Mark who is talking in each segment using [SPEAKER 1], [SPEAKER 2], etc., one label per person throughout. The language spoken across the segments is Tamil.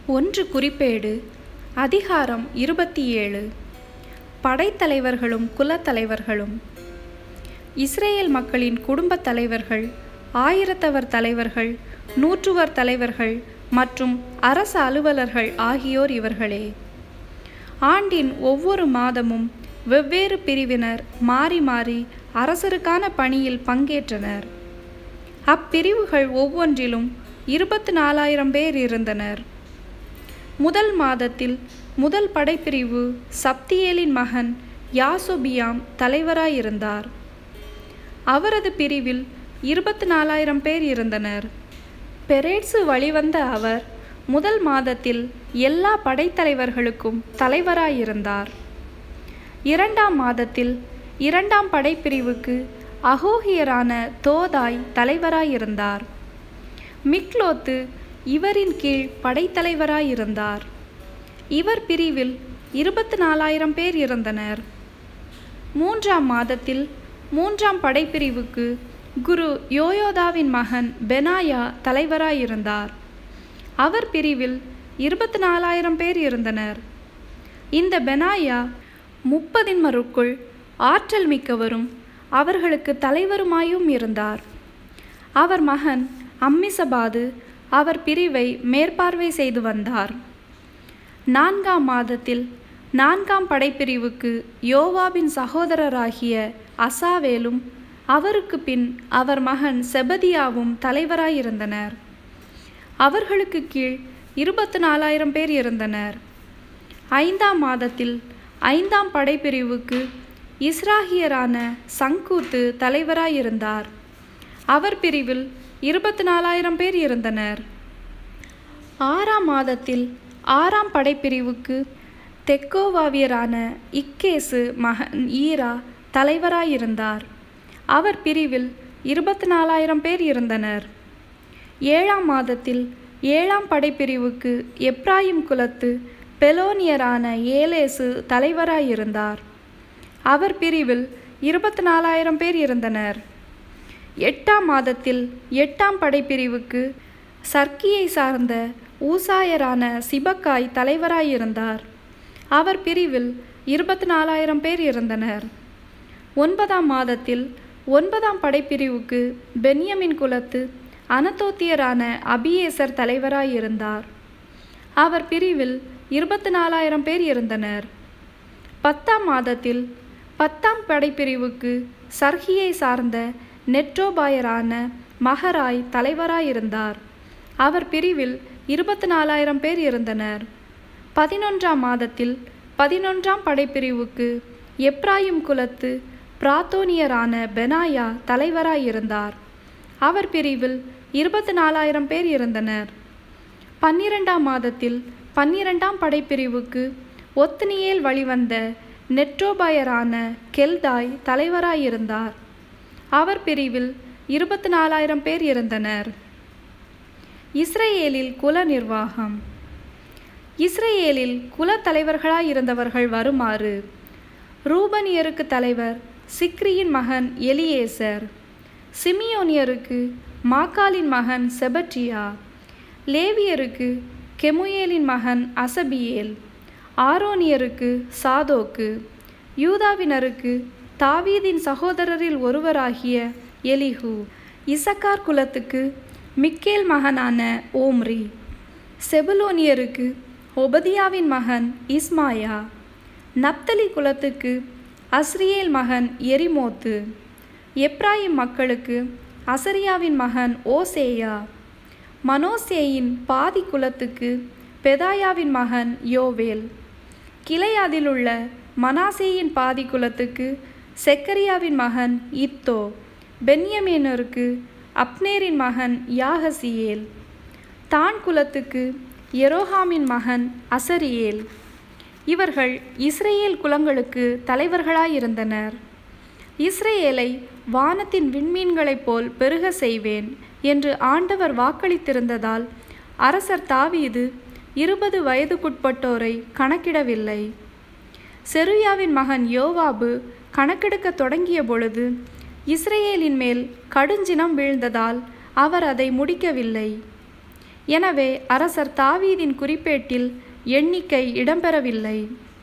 [SPEAKER 1] ஒன்று குறிப்பேடு அதிகாரம் இருபத்தி ஏழு படைத்தலைவர்களும் குலத்தலைவர்களும் இஸ்ரேல் மக்களின் குடும்பத் தலைவர்கள் ஆயிரத்தவர் தலைவர்கள் நூற்றுவர் தலைவர்கள் மற்றும் அரச அலுவலர்கள் ஆகியோர் இவர்களே ஆண்டின் ஒவ்வொரு மாதமும் வெவ்வேறு பிரிவினர் மாறி மாறி அரசருக்கான பணியில் பங்கேற்றனர் அப்பிரிவுகள் ஒவ்வொன்றிலும் இருபத்து நாலாயிரம் பேர் இருந்தனர் முதல் மாதத்தில் முதல் படைப்பிரிவு சப்தியேலின் மகன் யாசோபியாம் தலைவராயிருந்தார் அவரது பிரிவில் இருபத்து நாலாயிரம் பேர் இருந்தனர் பெரேட்சு வழிவந்த அவர் முதல் மாதத்தில் எல்லா படைத்தலைவர்களுக்கும் தலைவராயிருந்தார் இரண்டாம் மாதத்தில் இரண்டாம் படைப்பிரிவுக்கு அகோகியரான தோதாய் தலைவராயிருந்தார் மிக்லோத்து இவரின் கீழ் படைத்தலைவராயிருந்தார் இவர் பிரிவில் இருபத்து நாலாயிரம் பேர் இருந்தனர் மூன்றாம் மாதத்தில் மூன்றாம் படைப்பிரிவுக்கு குரு யோயோதாவின் மகன் பெனாயா தலைவராயிருந்தார் அவர் பிரிவில் இருபத்து நாலாயிரம் பேர் இருந்தனர் இந்த பெனாயா முப்பதின்மருக்குள் ஆற்றல் மிக்கவரும் அவர்களுக்கு தலைவருமாயும் இருந்தார் அவர் மகன் அம்மிசபாது அவர் பிரிவை மேற்பார்வை செய்து வந்தார் நான்காம் மாதத்தில் நான்காம் படைப்பிரிவுக்கு யோவாபின் சகோதரராகிய அசாவேலும் அவருக்கு பின் அவர் மகன் செபதியாவும் தலைவராயிருந்தனர் அவர்களுக்கு கீழ் இருபத்து நாலாயிரம் பேர் இருந்தனர் ஐந்தாம் மாதத்தில் ஐந்தாம் படைப்பிரிவுக்கு இஸ்ராகியரான சங்கூத்து தலைவராயிருந்தார் அவர் பிரிவில் இருபத்து நாலாயிரம் பேர் இருந்தனர் ஆறாம் மாதத்தில் ஆறாம் படைப்பிரிவுக்கு தெக்கோவாவியரான இக்கேசு மகன் ஈரா தலைவராயிருந்தார் அவர் பிரிவில் இருபத்து நாலாயிரம் பேர் இருந்தனர் ஏழாம் மாதத்தில் ஏழாம் படைப்பிரிவுக்கு எப்ராயிம் குலத்து பெலோனியரான ஏலேசு தலைவராயிருந்தார் அவர் பிரிவில் இருபத்து நாலாயிரம் பேர் இருந்தனர் எட்டாம் மாதத்தில் எட்டாம் படைப்பிரிவுக்கு சர்க்கியை சார்ந்த ஊசாயரான சிபக்காய் தலைவராயிருந்தார் அவர் பிரிவில் இருபத்து நாலாயிரம் பேர் இருந்தனர் ஒன்பதாம் மாதத்தில் ஒன்பதாம் படைப்பிரிவுக்கு பென்யமின் குலத்து அனதோத்தியரான அபியேசர் தலைவராயிருந்தார் அவர் பிரிவில் இருபத்து நாலாயிரம் பேர் இருந்தனர் பத்தாம் மாதத்தில் பத்தாம் படைப்பிரிவுக்கு சர்கியை சார்ந்த நெட்ரோபாயரான மகராய் தலைவராயிருந்தார் அவர் பிரிவில் இருபத்து நாலாயிரம் பேர் இருந்தனர் பதினொன்றாம் மாதத்தில் பதினொன்றாம் படைப்பிரிவுக்கு எப்ராயிம் குலத்து பிராத்தோனியரான பெனாயா தலைவராயிருந்தார் அவர் பிரிவில் இருபத்து நாலாயிரம் பேர் இருந்தனர் பன்னிரெண்டாம் மாதத்தில் பன்னிரெண்டாம் படைப்பிரிவுக்கு ஒத்னியேல் வழிவந்த நெட்ரோபாயரான கெல்தாய் தலைவராயிருந்தார் அவர் பிரிவில் இருபத்து நாலாயிரம் பேர் இருந்தனர் இஸ்ரேலில் குல நிர்வாகம் இஸ்ரேலில் குல தலைவர்களாயிருந்தவர்கள் வருமாறு ரூபனியருக்கு தலைவர் சிக்ரியின் மகன் எலியேசர் சிமியோனியருக்கு மாக்காலின் மகன் செபட்ரியா லேவியருக்கு கெமுயேலின் மகன் அசபியேல் ஆரோனியருக்கு சாதோக்கு யூதாவினருக்கு தாவீதின் சகோதரரில் ஒருவராகிய எலிஹு இசக்கார் குலத்துக்கு மிக்கேல் மகனான ஓம்ரி செபுலோனியருக்கு ஒபதியாவின் மகன் இஸ்மாயா நப்தலி குலத்துக்கு அஸ்ரியேல் மகன் எரிமோத்து எப்ராயிம் மக்களுக்கு அசரியாவின் மகன் ஓசேயா மனோசேயின் பாதி குலத்துக்கு பெதாயாவின் மகன் யோவேல் கிளையாதிலுள்ள மனாசேயின் பாதி குலத்துக்கு செக்கரியாவின் மகன் இத்தோ பென்யமேனருக்கு அப்னேரின் மகன் யாகசியேல் தான் குலத்துக்கு எரோஹாமின் மகன் அசரியேல் இவர்கள் இஸ்ரேல் குலங்களுக்கு தலைவர்களாயிருந்தனர் இஸ்ரேலை வானத்தின் விண்மீன்களைப் போல் பெருக செய்வேன் என்று ஆண்டவர் வாக்களித்திருந்ததால் அரசர் தாவீது இருபது வயதுக்குட்பட்டோரை கணக்கிடவில்லை செருயாவின் மகன் யோவாபு கணக்கெடுக்க தொடங்கிய பொழுது இஸ்ரேலின் மேல் கடுஞ்சினம் வீழ்ந்ததால் அவர் அதை முடிக்கவில்லை எனவே அரசர் தாவீதின் குறிப்பேட்டில் எண்ணிக்கை இடம்பெறவில்லை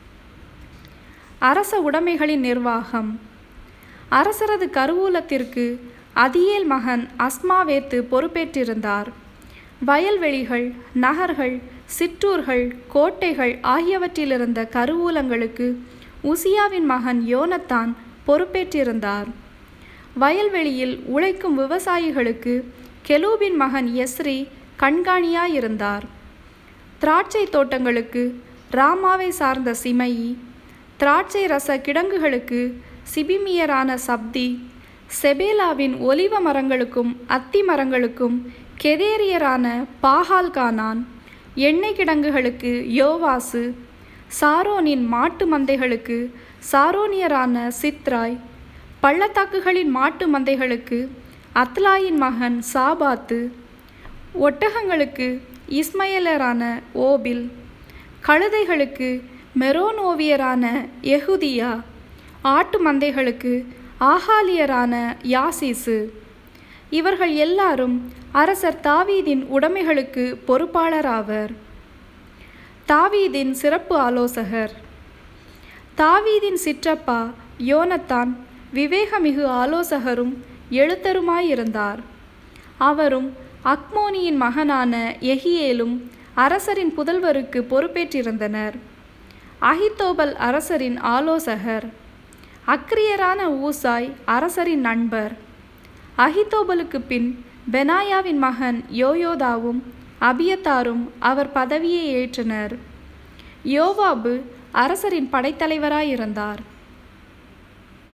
[SPEAKER 1] அரச உடைமைகளின் நிர்வாகம் அரசரது கருவூலத்திற்கு அதியேல் மகன் அஸ்மாவேத்து பொறுப்பேற்றிருந்தார் வயல்வெளிகள் நகர்கள் சிற்றூர்கள் கோட்டைகள் ஆகியவற்றிலிருந்த கருவூலங்களுக்கு உசியாவின் மகன் யோனத்தான் பொறுப்பேற்றிருந்தார் வயல்வெளியில் உழைக்கும் விவசாயிகளுக்கு கெலூபின் மகன் எஸ்ரி கண்காணியாயிருந்தார் திராட்சை தோட்டங்களுக்கு ராமாவை சார்ந்த சிமையி திராட்சை ரச கிடங்குகளுக்கு சிபிமியரான சப்தி செபேலாவின் ஒலிவ மரங்களுக்கும் அத்தி மரங்களுக்கும் கெதேரியரான பாகால்கானான் எண்ணெய் கிடங்குகளுக்கு யோவாசு சாரோனின் மாட்டு மந்தைகளுக்கு சாரோனியரான சித்ராய் பள்ளத்தாக்குகளின் மாட்டு மந்தைகளுக்கு அத்லாயின் மகன் சாபாத்து ஒட்டகங்களுக்கு இஸ்மயலரான ஓபில் கழுதைகளுக்கு மெரோனோவியரான எகுதியா ஆட்டு மந்தைகளுக்கு ஆகாலியரான யாசிசு இவர்கள் எல்லாரும் அரசர் தாவீதின் உடைமைகளுக்கு பொறுப்பாளராவர் தாவீதின் சிறப்பு ஆலோசகர் தாவீதின் சிற்றப்பா யோனத்தான் விவேகமிகு ஆலோசகரும் எழுத்தருமாயிருந்தார் அவரும் அக்மோனியின் மகனான எகியேலும் அரசரின் புதல்வருக்கு பொறுப்பேற்றிருந்தனர் அகித்தோபல் அரசரின் ஆலோசகர் அக்ரியரான ஊசாய் அரசரின் நண்பர் அகித்தோபலுக்கு பின் பெனாயாவின் மகன் யோயோதாவும் அபியத்தாரும் அவர் பதவியை ஏற்றனர் யோவாபு அரசரின் படைத்தலைவராயிருந்தார்